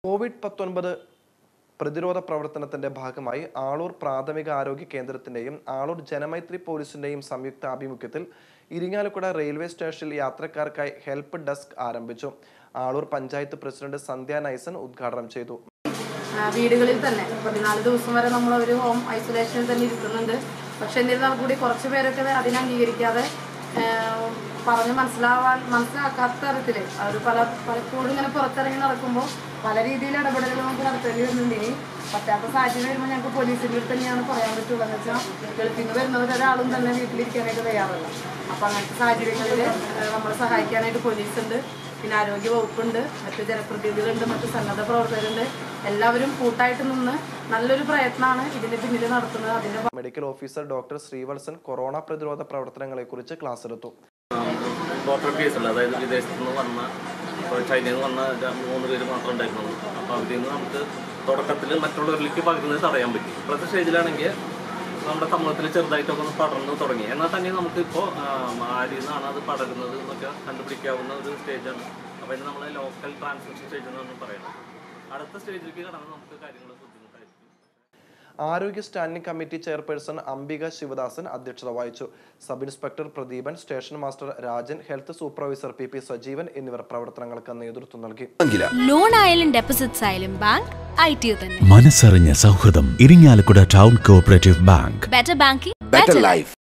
Covid പത്തൊൻപത് പ്രതിരോധ പ്രവർത്തനത്തിന്റെ ഭാഗമായി ആളൂർ പ്രാഥമിക ആരോഗ്യ കേന്ദ്രത്തിന്റെയും ആളൂർ ജനമൈത്രി പോലീസിന്റെയും സംയുക്ത ആഭിമുഖ്യത്തിൽ ഇരിങ്ങാലക്കുട റെയിൽവേ സ്റ്റേഷനിൽ യാത്രക്കാർക്കായി ഹെൽപ്പ് ഡെസ്ക് ആരംഭിച്ചു ആളൂർ പഞ്ചായത്ത് പ്രസിഡന്റ് സന്ധ്യ നൈസൻ ഉദ്ഘാടനം ചെയ്തു ആ, വീടുകളിൽ തന്നെ പതിനാല് ദിവസം വരെ നമ്മൾ ഒരു ഹോം ഐസൊലേഷനിൽ തന്നെ ഇരിക്കുന്നുണ്ട് പക്ഷെ എന്നിരുന്നാൽ കൂടി കുറച്ച് പേരൊക്കെ അതിനെ അംഗീകരിക്കാതെ ആ, പറഞ്ഞ് മനസ്സിലാവാൻ മനസ്സിലാക്കാത്ത തരത്തിൽ അവർ പല പലപ്പോഴും ഇങ്ങനെ പുറത്തിറങ്ങി നടക്കുമ്പോൾ പല രീതിയിൽ ഇടപെടലുകൾ നമുക്ക് നടത്തേണ്ടി വരുന്നുണ്ട് ഇനി പറ്റാത്ത സാഹചര്യം വരുമ്പോൾ ഞങ്ങൾക്ക് പോലീസിൻ്റെ അടുത്ത് തന്നെയാണ് പറയാൻ പറ്റുള്ളൂ എന്ന് വെച്ചാൽ ഗൾഫിൽ നിന്ന് വരുന്നവർ ഒരാളും തന്നെ വീട്ടിലിരിക്കാനായിട്ട് തയ്യാറല്ല അപ്പം അങ്ങനത്തെ സാഹചര്യങ്ങളിൽ നമ്മളെ സഹായിക്കാനായിട്ട് പോലീസുണ്ട് പിന്നെ ആരോഗ്യ വകുപ്പുണ്ട് മറ്റു ജനപ്രതിനിധികളുണ്ട് മറ്റു സന്നദ്ധ പ്രവർത്തകരുണ്ട് എല്ലാവരും കൂട്ടായിട്ട് നിന്ന് നല്ലൊരു പ്രയത്നമാണ് ഇതിന് പിന്നിൽ നടത്തുന്നത് അതിന്റെ medical officer doctor Srivatsan corona പ്രതിരോധ പ്രവർത്തനങ്ങളെക്കുറിച്ച് ക്ലാസ് എടുത്തു ഡോക്ടർ കേസുണ്ട് അതായത് വിദേശത്ത് നിന്ന് വന്ന ഇപ്പോൾ ചൈനയിൽ നിന്ന് വന്ന ര- മൂന്ന് പേര് മാത്രം ഉണ്ടായിരുന്നുള്ളൂ അപ്പോൾ അതിൽ നിന്ന് നമുക്ക് തുടക്കത്തിൽ മറ്റുള്ളവരിലേക്ക് പകരുന്നത് തടയാൻ പറ്റി ഇപ്പോഴത്തെ സ്റ്റേജിലാണെങ്കിൽ നമ്മുടെ സമൂഹത്തിൽ ചെറുതായിട്ടൊക്കെ ഒന്ന് പടർന്നു തുടങ്ങി എന്നാൽ തന്നെ നമുക്കിപ്പോൾ ആരിൽ നിന്നാണ് അത് പടരുന്നത് എന്നൊക്കെ കണ്ടുപിടിക്കാവുന്ന ഒരു സ്റ്റേജാണ് അപ്പോൾ ഇത് നമ്മൾ ലോക്കൽ ട്രാൻസ്മിഷൻ സ്റ്റേജ് എന്നാണ് പറയുന്നത് അടുത്ത സ്റ്റേജിലേക്ക് കടന്ന് നമുക്ക് കാര്യങ്ങൾ ബുദ്ധിമുട്ടായിരിക്കും ആരോഗ്യ standing committee chairperson Ambika Sivadasan അധ്യക്ഷത വഹിച്ചു sub inspector Pradeepan station master Rajan health supervisor P P Sajeevan എന്നിവർ പ്രവർത്തനങ്ങൾക്ക് നേതൃത്വം നൽകി ലോൺ ആയാലും ഡെപ്പോസിറ്റ്സ് ആയാലും ബാങ്ക് ഐ ടി തന്നെ മനസ്സറിഞ്ഞ സൗഹൃദം Irinjalakuda town cooperative bank better banking better life.